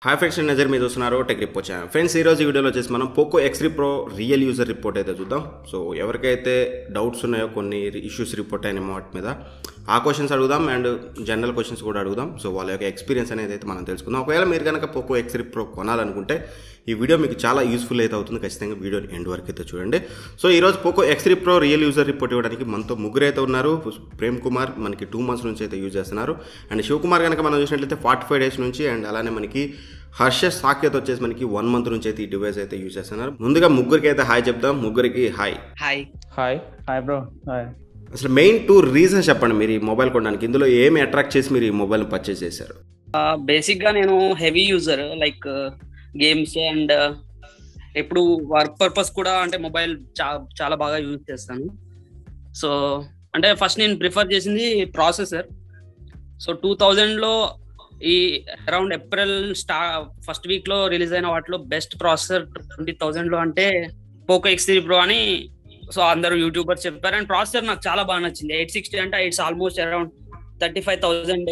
hi friends నేను నజర్ మీద చూస్తున్నారు టెక్ రిపోర్ట్ ఛానల్ ఫ్రెండ్స్ ఈ రోజు ఈ వీడియోలో వచ్చేసి మనం Poco X three pro real user report అయితే చూద్దాం సో ఎవరికైతే డౌట్స్ ఉన్నాయో కొన్ని ఇష్యూస్ రిపోర్ట్ అయిన వాటి మీద ఆ క్వశ్చన్స్ అడుగుదాం అండ్ జనరల్ క్వశ్చన్స్ కూడా అడుగుదాం సో వాళ్ళ యొక్క ఎక్స్పీరియన్స్ అనేది అయితే మనం తెలుసుకుందాం ఒకవేళ మీరు కనుక పోకో ఎక్స్రీ ప్రో కొనాలనుకుంటే ఈ వీడియో మీకు చాలా యూస్ఫుల్ అయితే అవుతుంది ఖచ్చితంగా వీడియోని ఎండ్ వరకు అయితే చూడండి సో ఈరోజు Poco X three pro real user report ఇవ్వడానికి మనతో ముగ్గురు అయితే ఉన్నారు ప్రేమ్ కుమార్ మనకి టూ మంత్స్ నుంచి అయితే యూజ్ చేస్తున్నారు అండ్ శివకుమార్ కనుక మనం చూసినట్లయితే ఫార్టీ ఫైవ్ డేస్ నుంచి అండ్ అలానే మనకి హర్ష సాకేత్ వచ్చేసి మనకి వన్ మంత్ నుంచి అయితే ఈ డివైస్ అయితే యూజ్ చేస్తున్నారు ముందుగా ముగ్గురికి అయితే హాయ్ చెప్దాం ముగ్గురికి hi hi hi hi bro hi అసలు మెయిన్ టూ రీజన్స్ చెప్పండి మీరు ఈ మొబైల్ కొనడానికి ఇందులో ఏమి అట్రాక్ట్ చేసి మీరు ఈ మొబైల్ పర్చేస్ చేశారు బేసిక్ గా నేను heavy user like games and ఎప్పుడు వర్క్ పర్పస్ కూడా అంటే మొబైల్ చాలా బాగా యూజ్ చేస్తాను సో అంటే ఫస్ట్ నేను ప్రిఫర్ చేసింది ప్రాసెసర్ సో టూ లో ఈ అరౌండ్ ఏప్రిల్ స్టా ఫస్ట్ వీక్ లో రిలీజ్ అయిన వాటిలో బెస్ట్ ప్రాసెసర్ ట్వంటీ థౌజండ్ లో అంటే పోకో ఎక్స్ త్రీ ప్రో అని సో అందరూ యూట్యూబర్స్ చెప్పారు అండ్ ప్రాసెసర్ నాకు చాలా బాగా నచ్చింది ఎయిట్ సిక్స్టీ అంటే it's almost around thirty five thousand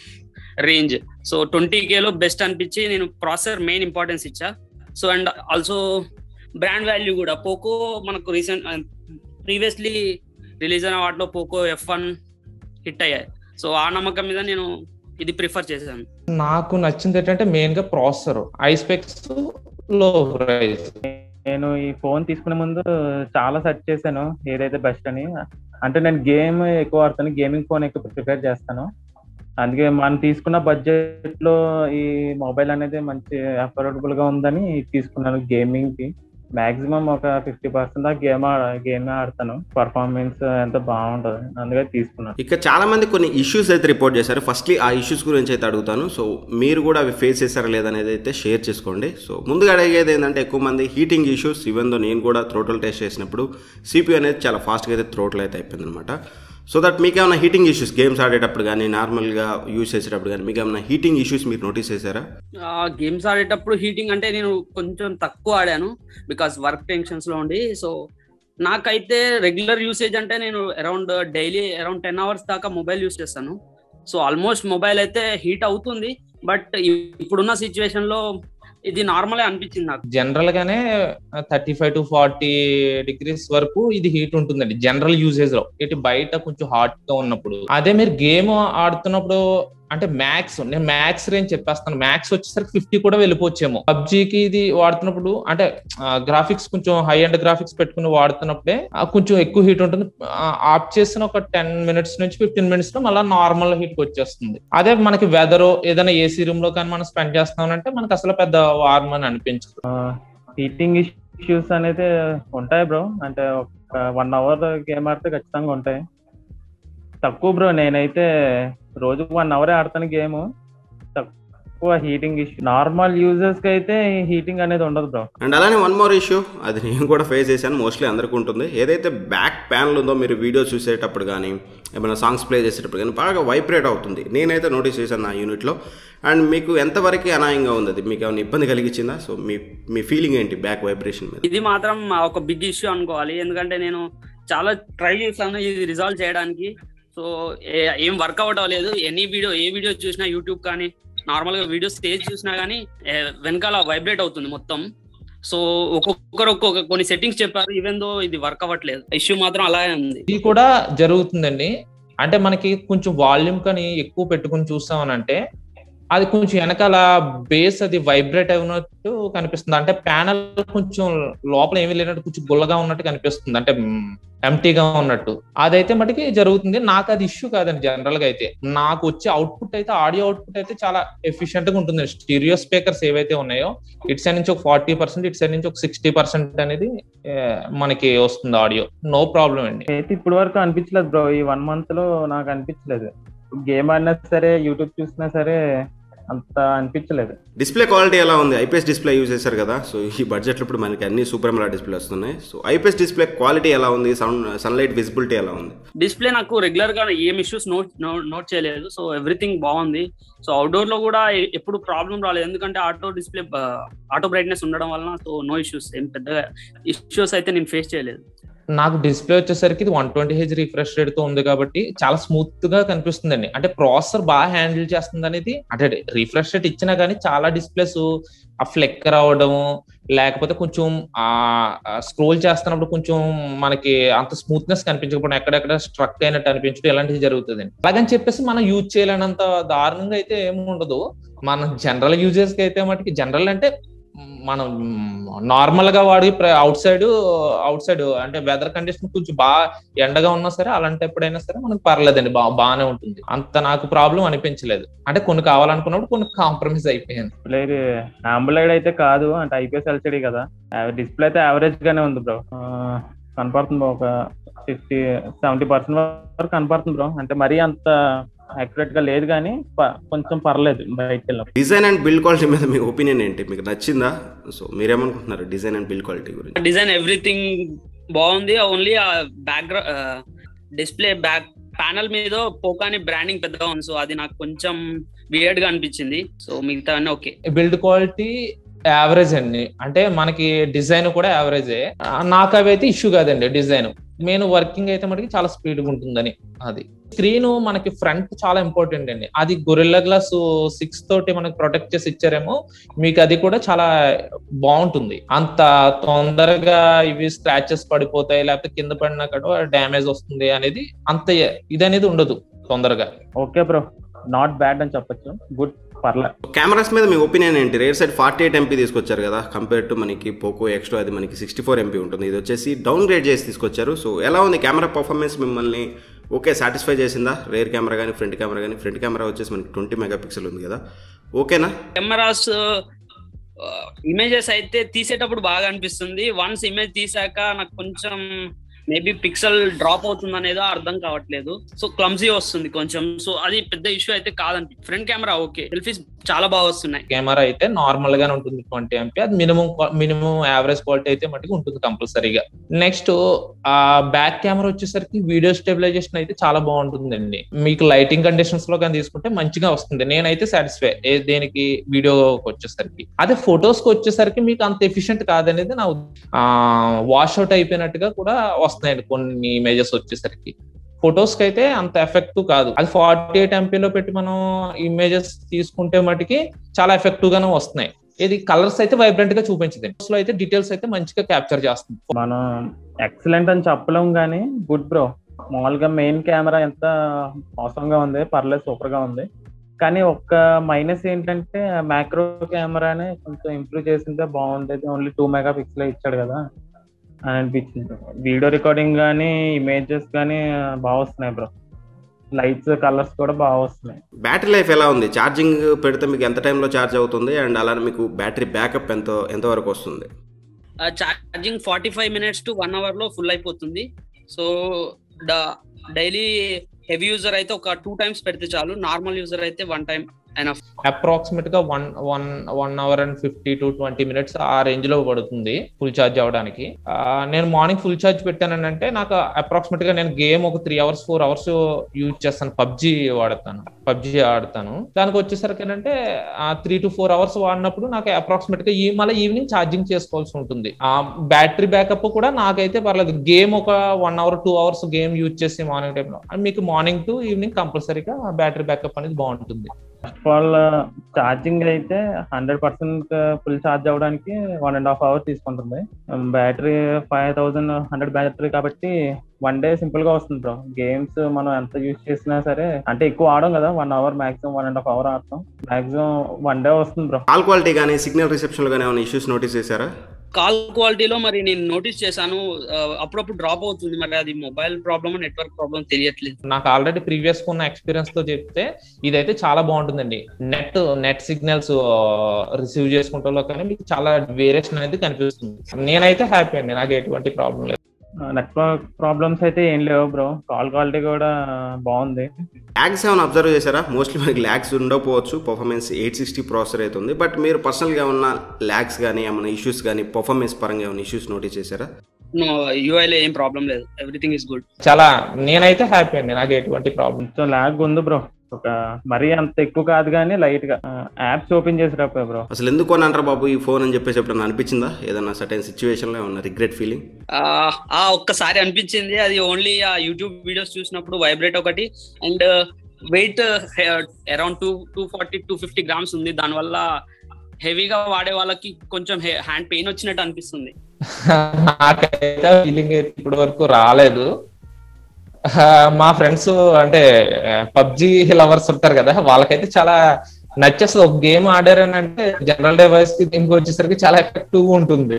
range so twenty కేలో బెస్ట్ అనిపించి నేను ప్రాసెసర్ మెయిన్ ఇంపార్టెన్స్ ఇచ్చా so and also brand value కూడా పోకో మనకు రీసెంట్ ప్రీవియస్లీ రిలీజ్ అయిన వాటిలో పోకో ఎఫ్ వన్ హిట్ అయ్యాయి సో ఆ నమ్మకం మీద నేను ఇది ప్రిఫర్ చేశాను నాకు నచ్చింది ఏంటంటే మెయిన్ గా ప్రాసెసర్ ఐస్పెక్స్ లో ప్రైస్ నేను ఈ ఫోన్ తీసుకునే ముందు చాలా సెర్చ్ చేశాను ఏదైతే బెస్ట్ అని అంటే నేను గేమ్ ఎక్కువ ఆడతాను గేమింగ్ ఫోన్ ఎక్కువ ప్రిఫర్ చేస్తాను అందుకే మనం తీసుకున్న బడ్జెట్ లో ఈ మొబైల్ అనేది మంచి అఫోర్డబుల్ గా ఉందని తీసుకున్నాను గేమింగ్ కి మాక్సిమం ఒక ఫిఫ్టీ పర్సెంట్ దాకా గేమ్ గేమ్ ఆడతాను పర్ఫార్మెన్స్ ఎంత బాగుంటది అందుకే తీసుకున్నాను ఇక చాలా మంది కొన్ని ఇష్యూస్ అయితే రిపోర్ట్ చేశారు ఫస్ట్లీ ఆ ఇష్యూస్ గురించి అయితే అడుగుతాను సో మీరు కూడా అవి ఫేస్ చేశారా లేదనేది అయితే షేర్ చేసుకోండి సో ముందుగా అడిగేది ఏంటంటే ఎక్కువ మంది హీటింగ్ ఇష్యూస్ ఈవెన్ దో నేను కూడా థ్రోటల్ టెస్ట్ చేసినప్పుడు సిపియూ అనేది చాలా ఫాస్ట్గా అయితే థ్రోటల్ అయితే అయిపోయింది అనమాట సో దట్ మీకు ఏమైనా హీటింగ్ ఇష్యూస్ గేమ్స్ ఆడేటప్పుడు కానీ నార్మల్గా యూస్ చేసేటప్పుడు కానీ మీకు ఏమైనా హీటింగ్ ఇష్యూస్ మీరు నోటీస్ చేశారా గేమ్స్ ఆడేటప్పుడు హీటింగ్ అంటే నేను కొంచెం తక్కువ ఆడాను బికాస్ వర్క్ టెన్షన్స్ లో ఉండి సో నాకైతే రెగ్యులర్ యూసేజ్ అంటే నేను around daily around ten hours దాకా మొబైల్ యూస్ చేస్తాను సో ఆల్మోస్ట్ మొబైల్ అయితే హీట్ అవుతుంది బట్ ఇప్పుడున్న సిచ్యువేషన్ లో ఇది నార్మల్ అనిపించింది నాకు జనరల్ గానే thirty five to forty degrees వరకు ఇది హీట్ ఉంటుందండి జనరల్ యూసేజ్ లో ఇటు బయట కొంచెం హాట్ గా ఉన్నప్పుడు అదే మీరు గేమ్ ఆడుతున్నప్పుడు అంటే మ్యాక్స్ నేను మ్యాక్స్ రేంజ్ చెప్పేస్తాను మ్యాక్స్ వచ్చేసరికి ఫిఫ్టీ కూడా వెళ్ళిపోవచ్చేమో పబ్జీకి ఇది వాడుతున్నప్పుడు అంటే గ్రాఫిక్స్ కొంచెం హై అండ్ గ్రాఫిక్స్ పెట్టుకుని వాడుతున్నప్పుడే కొంచెం ఎక్కువ హీట్ ఉంటుంది ఆఫ్ చేసిన ఒక టెన్ మినిట్స్ నుంచి ఫిఫ్టీన్ మినిట్స్ లో మళ్ళీ నార్మల్ హీట్ వచ్చేస్తుంది అదే మనకి వెదర్ ఏదైనా ఏసీ రూమ్ లో కానీ మనం స్పెండ్ చేస్తామంటే మనకి అసలు పెద్ద వార్మ్ అని అనిపించదు హీటింగ్ ఇష్యూస్ అనేది ఉంటాయి బ్రో అంటే ఒక వన్ అవర్ గేమ్ ఆడితే ఖచ్చితంగా ఉంటాయి తక్కువ బ్రో నేనైతే రోజుకు వన్ అవరే ఆడతాను గేమ్ తక్కువ హీటింగ్ ఇష్యూ నార్మల్ యూజర్స్ కి అయితే హీటింగ్ అనేది ఉండదు బ్రో అండ్ అలానే వన్ మోర్ ఇష్యూ అది నేను కూడా ఫేస్ చేశాను మోస్ట్లీ అందరికీ ఉంటుంది ఏదైతే బ్యాక్ ప్యానల్ ఉందో మీరు వీడియో చూసేటప్పుడు కానీ ఏమైనా సాంగ్స్ ప్లే చేసేటప్పుడు కానీ బాగా వైబ్రేట్ అవుతుంది నేనైతే నోటీస్ చేశాను నా యూనిట్లో అండ్ మీకు ఎంతవరకు అనాయంగా ఉంది అది మీకు ఏమైనా ఇబ్బంది కలిగించిందా సో మీ మీ ఫీలింగ్ ఏంటి బ్యాక్ వైబ్రేషన్ మీద ఇది మాత్రం ఒక బిగ్ ఇష్యూ అనుకోవాలి ఎందుకంటే నేను చాలా ట్రై చేశాను ఇది రిజాల్వ్ చేయడానికి సో ఏం వర్కౌట్ అవ్వలేదు ఎనీ వీడియో ఏ వీడియో చూసినా యూట్యూబ్ కానీ నార్మల్ గా వీడియో స్టేజ్ చూసినా కానీ వెనకాల వైబ్రేట్ అవుతుంది మొత్తం సో ఒక్కొక్కరు ఒక్కొక్క కొన్ని సెట్టింగ్స్ చెప్పారు ఈవెన్ దో ఇది వర్క్ అవ్వట్లేదు ఇష్యూ మాత్రం అలాగే ఉంది ఇది కూడా జరుగుతుందండి అంటే మనకి కొంచెం వాల్యూమ్ కానీ ఎక్కువ పెట్టుకుని చూస్తామనంటే అది కొంచెం వెనకాల బేస్ అది వైబ్రేట్ అయినట్టు కనిపిస్తుంది అంటే ప్యానల్ కొంచెం లోపల ఏమీ లేనట్టు కొంచెం గుల్లగా ఉన్నట్టు కనిపిస్తుంది అంటే ఎంటీగా ఉన్నట్టు అదైతే మటుకి జరుగుతుంది నాకు అది ఇష్యూ కాదండి జనరల్ గా అయితే నాకు వచ్చే అవుట్పుట్ అయితే ఆడియో అవుట్పుట్ అయితే చాలా ఎఫిషియెంట్ గా ఉంటుంది స్టీరియో స్పీకర్స్ ఏవైతే ఉన్నాయో ఇటు సైడ్ నుంచి ఒక ఫార్టీ పర్సెంట్ ఇటు సైడ్ నుంచి ఒక సిక్స్టీ పర్సెంట్ అనేది మనకి వస్తుంది ఆడియో నో ప్రాబ్లం అండి అయితే ఇప్పటి వరకు అనిపించలేదు బ్రో ఈ వన్ మంత్ లో నాకు అనిపించలేదు గేమ్ ఆడినా సరే యూట్యూబ్ చూసినా సరే అంత అనిపించలేదు డిస్ప్లే క్వాలిటీ ఎలా ఉంది ఐపీఎస్ డిస్ప్లే యూజ్ చేశారు కదా సో ఈ బడ్జెట్లో ఇప్పుడు మనకి అన్ని సూపర్ ఎమరా డిస్ప్లే వస్తున్నాయి సో ఐపీఎస్ డిస్ప్లే క్వాలిటీ ఎలా ఉంది సౌండ్ సన్లైట్ విజిబిలిటీ ఎలా ఉంది డిస్ప్లే నాకు రెగ్యులర్ గా ఏం ఇష్యూస్ నోట్ నోట్ చేయలేదు సో ఎవ్రీథింగ్ బాగుంది సో అవుట్డోర్ లో కూడా ఎప్పుడు ప్రాబ్లం రాలేదు ఎందుకంటే ఆటో డిస్ప్లే ఆటో బ్రైట్నెస్ ఉండడం వలన సో నో ఇష్యూస్ ఏం పెద్దగా ఇష్యూస్ అయితే నేను ఫేస్ చేయలేదు నాకు డిస్ప్లే వచ్చేసరికి ఇది one twenty H refresh rate తో ఉంది కాబట్టి చాలా స్మూత్ గా కనిపిస్తుందండి అంటే ప్రాసెసర్ బాగా హ్యాండిల్ చేస్తుంది అనేది అంటే రిఫ్రెష్ రేట్ ఇచ్చినా కానీ చాలా డిస్ప్లేస్ ఆ ఫ్లెక్ రావడం లేకపోతే కొంచెం ఆ స్క్రోల్ చేస్తున్నప్పుడు కొంచెం మనకి అంత స్మూత్నెస్ కనిపించకపోవడం ఎక్కడెక్కడ స్ట్రక్ అయినట్టు అనిపించడం ఇలాంటివి జరుగుతుంది అలాగని చెప్పేసి మనం యూజ్ చేయలేనంత దారుణంగా అయితే ఏమి ఉండదు మన జనరల్ యూజర్స్ కి అయితే మటుకి జనరల్ అంటే మనం నార్మల్ గా వాడి అవుట్ సైడ్ అవుట్ సైడ్ అంటే వెదర్ కండిషన్ కొంచెం బాగా ఎండగా ఉన్నా సరే అలాంటి ఎప్పుడైనా సరే మనకు పర్లేదండి బా బాగానే ఉంటుంది అంత నాకు ప్రాబ్లం అనిపించలేదు అంటే కొన్ని కావాలనుకున్నప్పుడు కొన్ని కాంప్రమైజ్ అయిపోయాను ప్లేయర్ ఆంబులైడ్ అయితే కాదు అంటే ఐపీఎస్ ఎల్సిడి కదా డిస్ప్లే అయితే యావరేజ్ గానే ఉంది బ్రో కనపడుతుంది బ్రో ఒక ఫిఫ్టీ సెవెంటీ పర్సెంట్ వరకు కనపడుతుంది బ్రో అంటే మరీ అంత యాక్యురేట్ గా లేదు కానీ ప- కొంచెం పర్లేదు బయటకు వెళ్ళినప్పుడు డిజైన్ అండ్ బిల్డ్ క్వాలిటీ మీద మీ ఒపీనియన్ ఏంటి మీకు నచ్చిందా సో మీరేమనుకుంటున్నారు డిజైన్ అండ్ బిల్డ్ క్వాలిటీ గురించి డిజైన్ ఎవ్రీథింగ్ బాగుంది ఓన్లీ ఆ బ్యాక్గ్రౌండ్ డిస్ప్లే బ్యాక్ ప్యానల్ మీద పోకాని బ్రాండింగ్ పెద్దగా ఉంది సో అది నాకు కొంచెం వియర్డ్ గా అనిపించింది సో మిగతా అన్నీ ఓకే బిల్డ్ క్వాలిటీ యావరేజ్ అండి అంటే మనకి డిజైన్ కూడా యావరేజే ఆ, నాకు అవి అయితే ఇష్యూ కాదండి డిజైన్ నేను వర్కింగ్ అయితే మనకి చాలా స్పీడ్ గా ఉంటుందని అది స్క్రీన్ మనకి ఫ్రంట్ చాలా ఇంపార్టెంట్ అండి అది గొరిల్లా గ్లాస్ సిక్స్ తోటి మనకి ప్రొటెక్ట్ చేసి ఇచ్చారేమో మీకు అది కూడా చాలా బాగుంటుంది అంత తొందరగా ఇవి స్క్రాచెస్ పడిపోతాయి లేకపోతే కింద పడినా కూడా డ్యామేజ్ వస్తుంది అనేది అంత ఇది అనేది ఉండదు తొందరగా ఓకే బ్రో నాట్ బ్యాడ్ అని చెప్పొచ్చు గుడ్ పర్లే కెమెరాస్ మీద మీ ఒపీనియన్ ఏంటి rear side forty eight MP తీసుకొచ్చారు కదా కంపేర్ టు మనకి పోకో ఎక్స్ట్రా అది మనకి సిక్స్టీ ఫోర్ ఎంపీ ఉంటుంది ఇది వచ్చేసి డౌన్ గ్రేడ్ చేసి తీసుకొచ్చారు సో ఎలా ఉంది కెమెరా పర్ఫార్మెన్స్ మిమ్మల్ని ఓకే సాటిస్ఫై చేసిందా రేర్ కెమెరా కానీ ఫ్రంట్ కెమెరా కానీ ఫ్రంట్ కెమెరా వచ్చేసి మనకి ట్వంటీ మెగా పిక్సెల్ ఉంది కదా ఓకేనా కెమెరాస్ ఇమేజెస్ అయితే తీసేటప్పుడు బాగా అనిపిస్తుంది వన్స్ ఇమేజ్ తీసాక నాకు కొంచెం మేబీ పిక్సెల్ డ్రాప్ అవుతుంది అనేది అర్థం కావట్లేదు సో క్లమ్జీ వస్తుంది కొంచెం సో అది పెద్ద ఇష్యూ అయితే కాదండి ఫ్రంట్ కెమెరా ఓకే సెల్ఫీస్ చాలా బాగా వస్తున్నాయి కెమెరా అయితే నార్మల్ గానే ఉంటుంది ట్వంటీ ఎంపీ అది మినిమం మినిమం యావరేజ్ క్వాలిటీ అయితే మటుకు ఉంటుంది కంపల్సరీగా నెక్స్ట్ ఆ బ్యాక్ కెమెరా వచ్చేసరికి వీడియో స్టెబిలైజేషన్ అయితే చాలా బాగుంటుందండి మీకు లైటింగ్ కండిషన్స్ లో కానీ తీసుకుంటే మంచిగా వస్తుంది నేనైతే సాటిస్ఫై దేనికి వీడియోకి వచ్చేసరికి అదే ఫొటోస్ కి వచ్చేసరికి మీకు అంత ఎఫిషియెంట్ కాదనేది నా వాష్ అవుట్ అయిపోయినట్టుగా కూడా వస్తున్నాయండి కొన్ని ఇమేజెస్ వచ్చేసరికి ఫొటోస్ కి అయితే అంత ఎఫెక్టివ్ కాదు అది ఫార్టీ ఎయిట్ ఎంపీలో పెట్టి మనం ఇమేజెస్ తీసుకుంటే మటుకి చాలా ఎఫెక్టివ్ గానే వస్తున్నాయి ఇది కలర్స్ అయితే వైబ్రెంట్ గా చూపించదు లో అయితే డీటెయిల్స్ అయితే మంచిగా క్యాప్చర్ చేస్తుంది మనం ఎక్సలెంట్ అని చెప్పలేం కానీ గుడ్ బ్రో మామూలుగా మెయిన్ కెమెరా ఎంత అవసరంగా ఉంది పర్లేదు సూపర్ గా ఉంది కానీ ఒక్క మైనస్ ఏంటంటే మ్యాక్రో కెమెరానే కొంచెం ఇంప్రూవ్ చేసింటే బాగుండేది ఓన్లీ టూ మెగా పిక్సెల్ ఇచ్చాడు కదా అని అనిపించింది వీడియో రికార్డింగ్ కానీ ఇమేజెస్ కానీ బాగా వస్తున్నాయి బ్రో లైట్స్ కలర్స్ కూడా బాగా వస్తున్నాయి బ్యాటరీ లైఫ్ ఎలా ఉంది ఛార్జింగ్ పెడితే మీకు ఎంత టైంలో ఛార్జ్ అవుతుంది అండ్ అలానే మీకు బ్యాటరీ బ్యాకప్ ఎంత ఎంతవరకు వస్తుంది charging forty five minutes to one hour లో ఫుల్ అయిపోతుంది సో డైలీ హెవీ యూజర్ అయితే ఒక టూ టైమ్స్ పెడితే చాలు నార్మల్ యూజర్ అయితే వన్ టైం ఎనఫ్ అప్రాక్సిమేట్ గా one one one hour and fifty to twenty minutes ఆ రేంజ్ లో పడుతుంది ఫుల్ ఛార్జ్ అవడానికి ఆ, నేను మార్నింగ్ ఫుల్ ఛార్జ్ పెట్టానంటే అంటే నాకు అప్రాక్సిమేట్ గా నేను గేమ్ ఒక three hours four hours use చేస్తాను పబ్జి వాడతాను పబ్జి ఆడతాను దానికి వచ్చేసరికి ఏంటంటే ఆ త్రీ టు ఫోర్ అవర్స్ వాడినప్పుడు నాకు అప్రాక్సిమేట్ గా ఈ మళ్ళీ ఈవినింగ్ ఛార్జింగ్ చేసుకోవాల్సి ఉంటుంది ఆ బ్యాటరీ బ్యాకప్ కూడా నాకైతే పర్లేదు గేమ్ ఒక one hour two hours game use చేసి మార్నింగ్ టైంలో మీకు మార్నింగ్ టు ఈవినింగ్ కంపల్సరీగా బ్యాటరీ బ్యాకప్ అనేది బాగుంటుంది ఫస్ట్ ఆఫ్ ఆల్ ఛార్జింగ్ అయితే హండ్రెడ్ పర్సెంట్ ఫుల్ ఛార్జ్ అవ్వడానికి వన్ అండ్ హాఫ్ అవర్ తీసుకుంటుంది battery five thousand hundred battery కాబట్టి వన్ డే సింపుల్ గా వస్తుంది బ్రో గేమ్స్ మనం ఎంత యూజ్ చేసినా సరే అంటే ఎక్కువ ఆడం కదా one hour maximum one and half hour ఆడతాం మాక్సిమం వన్ డే వస్తుంది బ్రో కాల్ క్వాలిటీ కానీ సిగ్నల్ రిసెప్షన్లో కానీ ఏమైనా ఇష్యూస్ నోటీస్ చేశారా కాల్ క్వాలిటీలో మరి నేను నోటీస్ చేశాను ఆ, అప్పుడప్పుడు డ్రాప్ అవుతుంది మరి అది మొబైల్ ప్రాబ్లమ్ నెట్వర్క్ ప్రాబ్లమ్ తెలియట్లేదు నాకు ఆల్రెడీ ప్రీవియస్ ఉన్న ఎక్స్పీరియన్స్ తో చెప్తే ఇదైతే చాలా బాగుంటుందండి నెట్ నెట్ సిగ్నల్స్ రిసీవ్ చేసుకుంటా కానీ మీకు చాలా వేరియేషన్ అనేది కనిపిస్తుంది నేనైతే హ్యాపీ అండి నాకు ఎటువంటి ప్రాబ్లం లేదు నెట్వర్క్ ప్రాబ్లమ్స్ అయితే ఏం లేవు బ్రో కాల్ క్వాలిటీ కూడా బాగుంది ల్యాగ్స్ ఏమైనా అబ్జర్వ్ చేశారా మోస్ట్లీ మనకి ల్యాగ్స్ ఉండకపోవచ్చు పర్ఫార్మెన్స్ ఎయిట్ సిక్స్టీ ప్రాసెసర్ అయితే ఉంది బట్ మీరు పర్సనల్గా ఏమన్నా ల్యాగ్స్ కానీ ఏమైనా ఇష్యూస్ కానీ పర్ఫార్మెన్స్ పరంగా ఏమైనా ఇష్యూస్ నోటీస్ చేశారా యూఐలో ఏం ప్రాబ్లం లేదు ఎవ్రీథింగ్ ఇస్ గుడ్ చాలా నేనైతే హ్యాపీ అండి నాకు ఎటువంటి ప్రాబ్లం కొంచెం ల్యాగ్ ఉంది బ్రో ఒక మరీ అంత ఎక్కువ కాదు కానీ లైట్ గా యాప్స్ ఓపెన్ చేసేటప్పుడు బ్రో అసలు ఎందుకు అని అంటారా బాబు ఈ ఫోన్ అని చెప్పేసి ఎప్పుడన్నా అనిపించిందా ఏదన్నా సర్టైన్ సిచ్యువేషన్లో ఏమన్నా రిగ్రెట్ ఫీలింగ్ ఆ ఆ ఒక్కసారి అనిపించింది అది ఓన్లీ ఆ యూట్యూబ్ వీడియోస్ చూసినప్పుడు వైబ్రేట్ ఒకటి and weight around two two forty two fifty grams ఉంది దానివల్ల హెవీగా వాడే వాళ్ళకి కొంచెం హ్యాండ్ పెయిన్ వచ్చినట్టు అనిపిస్తుంది నాకైతే ఫీలింగ్ అయితే ఇప్పటి వరకు రాలేదు ఆ, మా ఫ్రెండ్స్ అంటే పబ్జి లవర్స్ ఉంటారు కదా వాళ్ళకైతే చాలా నచ్చేస్తుంది ఒక గేమ్ ఆడారని అంటే జనరల్ డివైస్ కి దీనికి వచ్చేసరికి చాలా ఎఫెక్టివ్ ఉంటుంది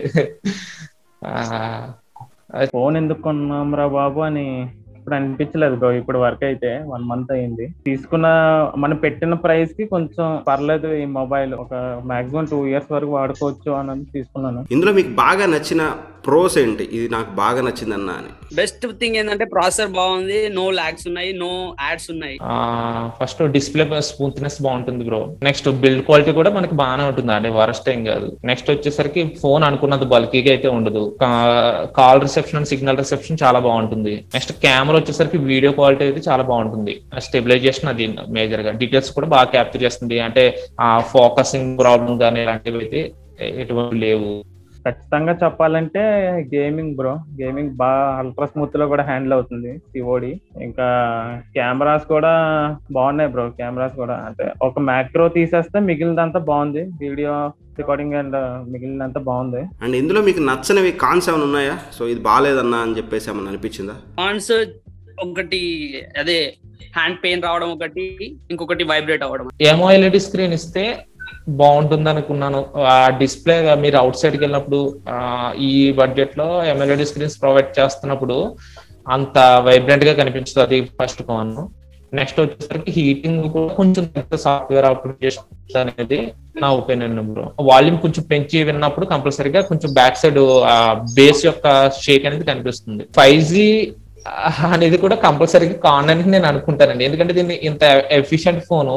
ఆ, ఫోన్ ఎందుకు కొన్నాం రా బాబు అని ఇప్పుడు అనిపించలేదు బ్రో ఇప్పుడు వరకు అయితే వన్ మంత్ అయింది తీసుకున్న మనం పెట్టిన ప్రైస్ కి కొంచెం పర్లేదు ఈ మొబైల్ ఒక మాక్సిమం టూ ఇయర్స్ వరకు వాడుకోవచ్చు అని తీసుకున్నాను ఇందులో మీకు బాగా నచ్చిన ప్రోస్ ఏంటి ఇది నాకు బాగా నచ్చిందన్నా అని బెస్ట్ థింగ్ ఏంటంటే ప్రాసెసర్ బాగుంది నో లాగ్స్ ఉన్నాయి నో యాడ్స్ ఉన్నాయి ఫస్ట్ డిస్ప్లే స్మూత్నెస్ బాగుంటుంది బ్రో నెక్స్ట్ బిల్డ్ క్వాలిటీ కూడా మనకి బాగానే ఉంటుంది అండి వరస్ట్ ఏం కాదు నెక్స్ట్ వచ్చేసరికి ఫోన్ అనుకున్నది బల్కీగా అయితే ఉండదు కాల్ రిసెప్షన్ సిగ్నల్ రిసెప్షన్ చాలా బాగుంటుంది నెక్స్ట్ కెమెరా వచ్చేసరికి వీడియో క్వాలిటీ అయితే చాలా బాగుంటుంది స్టెబిలైజేషన్ అది మేజర్ గా డీటెయిల్స్ కూడా బాగా క్యాప్చర్ చేస్తుంది అంటే ఆ ఫోకసింగ్ ప్రాబ్లం కానీ ఇలాంటివి అయితే ఎటువంటి లేవు ఖచ్చితంగా చెప్పాలంటే గేమింగ్ బ్రో గేమింగ్ బాగా అల్ట్రా స్మూత్ లో కూడా హ్యాండిల్ అవుతుంది సిఓడి ఇంకా కెమెరాస్ కూడా బాగున్నాయి బ్రో కెమెరాస్ కూడా అంటే ఒక మ్యాక్రో తీసేస్తే మిగిలినంతా బాగుంది వీడియో రికార్డింగ్ అండ్ మిగిలినంతా బాగుంది అండ్ ఇందులో మీకు నచ్చనివి కాన్స్ ఏమైనా ఉన్నాయా సో ఇది బాగాలేదన్నా అని చెప్పేసి ఏమన్నా అనిపించిందా కాన్స్ ఒకటి అదే హ్యాండ్ పెయిన్ రావడం ఒకటి ఇంకొకటి వైబ్రేట్ అవ్వడం ఏమో ఎల్ఈడి స్క్రీన్ ఇస్తే బాగుంటుంది అనుకున్నాను ఆ డిస్ప్లే మీరు అవుట్ సైడ్కి వెళ్ళినప్పుడు ఆ, ఈ బడ్జెట్ లో ఎంఎల్ఈడి స్క్రీన్స్ ప్రొవైడ్ చేస్తున్నప్పుడు అంత వైబ్రెంట్ గా కనిపించదు అది ఫస్ట్ కాన్ నెక్స్ట్ వచ్చేసరికి హీటింగ్ కూడా కొంచెం సాఫ్ట్వేర్ అప్లికేషన్ అనేది నా ఒపీనియన్ బ్రో వాల్యూమ్ కొంచెం పెంచి విన్నప్పుడు కంపల్సరీగా కొంచెం బ్యాక్ సైడ్ బేస్ యొక్క షేక్ అనేది కనిపిస్తుంది ఫైవ్ జీ అనేది కూడా కంపల్సరీగా కాన్ అని నేను అనుకుంటానండి ఎందుకంటే దీన్ని ఇంత ఎఫిషియంట్ ఫోను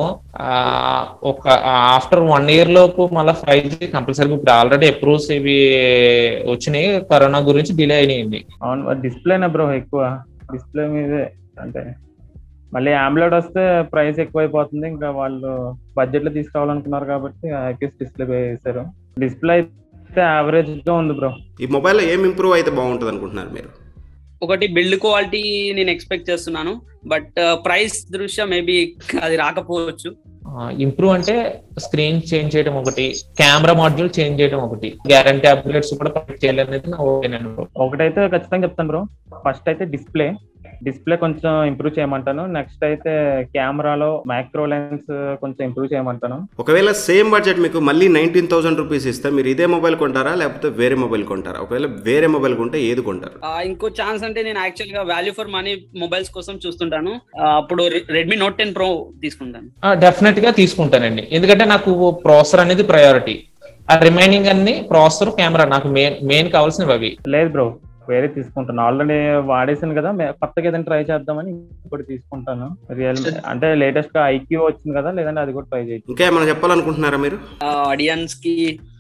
ఒక ఆఫ్టర్ వన్ ఇయర్ లోపు మళ్ళీ ఫైవ్ జీ కంపల్సరీగా ఇప్పుడు ఆల్రెడీ అప్రూవ్స్ ఇవి వచ్చినాయి కరోనా గురించి డిలే అయినాయండి అవును డిస్ప్లేనే బ్రో ఎక్కువ డిస్ప్లే మీదే అంటే మళ్ళీ ఆంబ్లాయిడ్ వస్తే ప్రైస్ ఎక్కువైపోతుంది ఇంకా వాళ్ళు బడ్జెట్ లో తీసుకురావాలనుకున్నారు కాబట్టి ఐపీఎస్ డిస్ప్లే వేసారు డిస్ప్లే అయితే యావరేజ్ గా ఉంది బ్రో ఈ మొబైల్లో ఏం ఇంప్రూవ్ అయితే బాగుంటుంది అనుకుంటున్నారు మీరు ఒకటి బిల్డ్ క్వాలిటీ నేను ఎక్స్పెక్ట్ చేస్తున్నాను బట్ ప్రైస్ దృష్ట్యా మేబీ అది రాకపోవచ్చు ఇంప్రూవ్ అంటే స్క్రీన్ చేంజ్ చేయడం ఒకటి కెమెరా మాడ్యూల్ చేంజ్ చేయడం ఒకటి గ్యారంటీ అప్గ్రేడ్స్ కూడా ప్రొవైడ్ చేయాలనేది నా ఒపీనియన్ ఒకటైతే ఖచ్చితంగా చెప్తాను బ్రో ఫస్ట్ అయితే డిస్ప్లే డిస్ప్లే కొంచెం ఇంప్రూవ్ చేయమంటాను నెక్స్ట్ అయితే కెమెరాలో మైక్రో లెన్స్ కొంచెం ఇంప్రూవ్ చేయమంటాను ఒకవేళ సేమ్ బడ్జెట్ మీకు మళ్ళీ నైన్టీన్ థౌసండ్ రూపీస్ ఇస్తే మీరు ఇదే మొబైల్ కొంటారా లేకపోతే వేరే మొబైల్ కొంటారా ఒకవేళ వేరే మొబైల్ కొంటే ఏది కొంటారు ఆ, ఇంకో ఛాన్స్ అంటే నేను యాక్చువల్ గా వాల్యూ ఫర్ మనీ మొబైల్స్ కోసం చూస్తుంటాను ఆ, అప్పుడు రెడ్మీ నోట్ టెన్ ప్రో తీసుకుంటాను డెఫినెట్ గా తీసుకుంటానండి ఎందుకంటే నాకు ప్రాసెసర్ అనేది ప్రయారిటీ ఆ రిమైనింగ్ అన్ని ప్రాసెసర్ కెమెరా నాకు మెయిన్ మెయిన్ కావాల్సినవి అవి లేదు బ్రో వేరే తీసుకుంటాను ఆల్రెడీ వాడేసాను కదా మే- కొత్తగా ఏదైనా ట్రై చేద్దామని ఇప్పుడు తీసుకుంటాను రియల్మీ అంటే లేటెస్ట్ గా ఐక్యూ వచ్చింది కదా లేదంటే అది కూడా ట్రై చేయొచ్చు ఇంకా ఏమైనా చెప్పాలనుకుంటున్నారా మీరు ఆడియన్స్ కి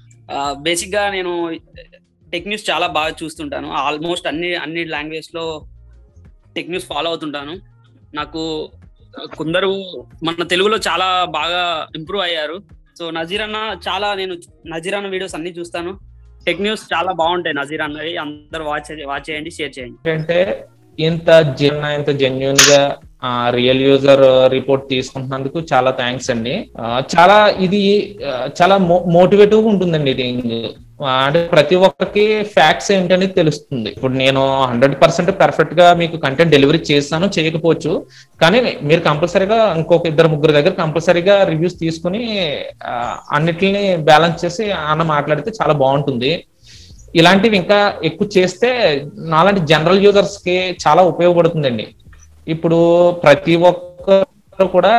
బేసిక్ గా నేను టెక్ న్యూస్ చాలా బాగా చూస్తుంటాను ఆల్మోస్ట్ అన్ని అన్ని లాంగ్వేజ్ లో టెక్ న్యూస్ ఫాలో అవుతుంటాను నాకు కొందరు మన తెలుగులో చాలా బాగా ఇంప్రూవ్ అయ్యారు సో నజీర్ అన్న చాలా నేను నజీర్ అన్న వీడియోస్ అన్ని చూస్తాను టెక్ న్యూస్ చాలా బాగుంటాయి నజీర్ అన్నవి అందరు వాచ్ వాచ్ చేయండి షేర్ చేయండి ఏంటంటే ఇంత జెన్ ఇంత జెన్యున్ గా రియల్ యూజర్ రిపోర్ట్ తీసుకుంటున్నందుకు చాలా థ్యాంక్స్ అండి ఆ, చాలా ఇది ఆ, చాలా మోటివేటివ్ ఉంటుందండి ఇది అంటే ప్రతి ఒక్కరికి ఫ్యాక్ట్స్ ఏంటనేది తెలుస్తుంది ఇప్పుడు నేను హండ్రెడ్ పర్సెంట్ పర్ఫెక్ట్ గా మీకు కంటెంట్ డెలివరీ చేస్తాను చేయకపోవచ్చు కానీ మీరు కంపల్సరీగా ఇంకొక ఇద్దరు ముగ్గురు దగ్గర కంపల్సరీగా రివ్యూస్ తీసుకుని ఆ, అన్నిటిని బ్యాలెన్స్ చేసి అన్న మాట్లాడితే చాలా బాగుంటుంది ఇలాంటివి ఇంకా ఎక్కువ చేస్తే నాలాంటి జనరల్ యూజర్స్ కి చాలా ఉపయోగపడుతుందండి ఇప్పుడు ప్రతి ఒక్కరు కూడా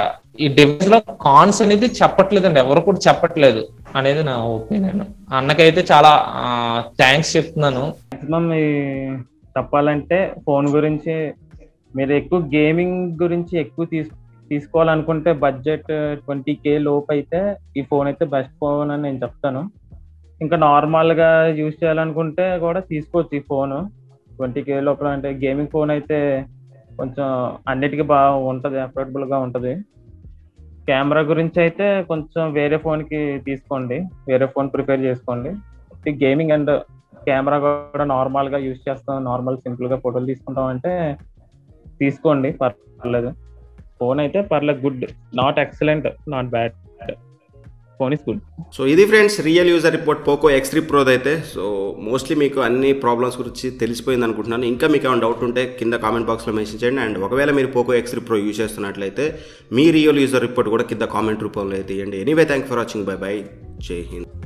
ఈ డివైస్ లో కాన్స్ అనేది చెప్పట్లేదండి ఎవరు కూడా చెప్పట్లేదు అనేది నా ఒపీనియన్ అన్నకైతే చాలా థ్యాంక్స్ చెప్తున్నాను మాక్సిమం ఈ చెప్పాలంటే ఫోన్ గురించి మీరు ఎక్కువ గేమింగ్ గురించి ఎక్కువ తీసు తీసుకోవాలనుకుంటే బడ్జెట్ ట్వంటీ కే లోపు అయితే ఈ ఫోన్ అయితే బెస్ట్ ఫోన్ అని నేను చెప్తాను ఇంకా నార్మల్ గా యూజ్ చేయాలనుకుంటే కూడా తీసుకోవచ్చు ఈ ఫోన్ ట్వంటీ కే లోపల అంటే గేమింగ్ ఫోన్ అయితే కొంచెం అన్నిటికీ బాగా ఉంటుంది అఫోర్డబుల్గా ఉంటుంది కెమెరా గురించి అయితే కొంచెం వేరే ఫోన్కి తీసుకోండి వేరే ఫోన్ ప్రిపేర్ చేసుకోండి గేమింగ్ అండ్ కెమెరా కూడా నార్మల్గా యూజ్ చేస్తాం నార్మల్ సింపుల్గా ఫోటోలు తీసుకుంటాం అంటే తీసుకోండి పర్లేదు ఫోన్ అయితే పర్లేదు good not excellent not bad phone is good so ఇది friends real user report Poco X three ప్రోది అయితే సో మోస్ట్లీ మీకు అన్ని ప్రాబ్లమ్స్ గురించి తెలిసిపోయింది అనుకుంటున్నాను ఇంకా మీకు ఏమైనా డౌట్ ఉంటే కింద కామెంట్ బాక్స్లో మెన్షన్ చేయండి అండ్ ఒకవేళ మీరు Poco X three pro use చేస్తున్నట్లయితే మీ రియల్ యూజర్ రిపోర్ట్ కూడా కింద కామెంట్ రూపంలో అయితే ఇవ్వండి anyway thank for watching bye bye జై హింద్